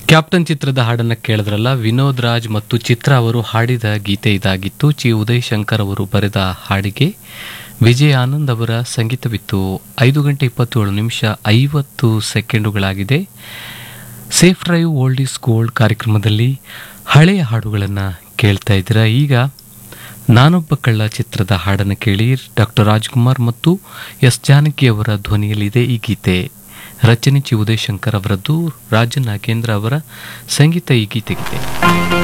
captain ಚಿತ್ರದ ಹಾಡನ್ನು ಕೇಳಿದ್ರಲ್ಲ ವಿನೋದ್ ರಾಜ್ ಮತ್ತು ಚಿತ್ರ ಅವರು ಹಾಡಿದ ಗೀತೆ ಇದಾಗಿತ್ತು ಚಿ ಉದಯ್ ಶಂಕರ್ ಅವರು ಬರೆದ ಹಾಡಿಗೆ ವಿಜಯ್ ಆನಂದ್ ಅವರ ಸಂಗೀತವಿತ್ತು ಐದು ಗಂಟೆ ಇಪ್ಪತ್ತೇಳು ನಿಮಿಷ ಐವತ್ತು ಸೆಕೆಂಡುಗಳಾಗಿದೆ safe drive old is gold ಕಾರ್ಯಕ್ರಮದಲ್ಲಿ ಹಳೆಯ ಹಾಡುಗಳನ್ನು ಕೇಳ್ತಾ ಇದ್ದೀರಾ ಈಗ ನಾನೊಬ್ಬ ಕಳ್ಳ ಚಿತ್ರದ ಹಾಡನ್ನು ಕೇಳಿ ಡಾಕ್ಟರ್ ರಾಜ್ಕುಮಾರ್ ಮತ್ತು ಎಸ್ ಜಾನಕಿ ಅವರ ಧ್ವನಿಯಲ್ಲಿದೆ ಈ ಗೀತೆ ರಚನೆ ಚಿ ಉದಯ್ ಶಂಕರ್ ಅವರದ್ದು ರಾಜನ್ ನಾಗೇಂದ್ರ ಅವರ ಸಂಗೀತ ಈ ಗೀತೆಗಿದೆ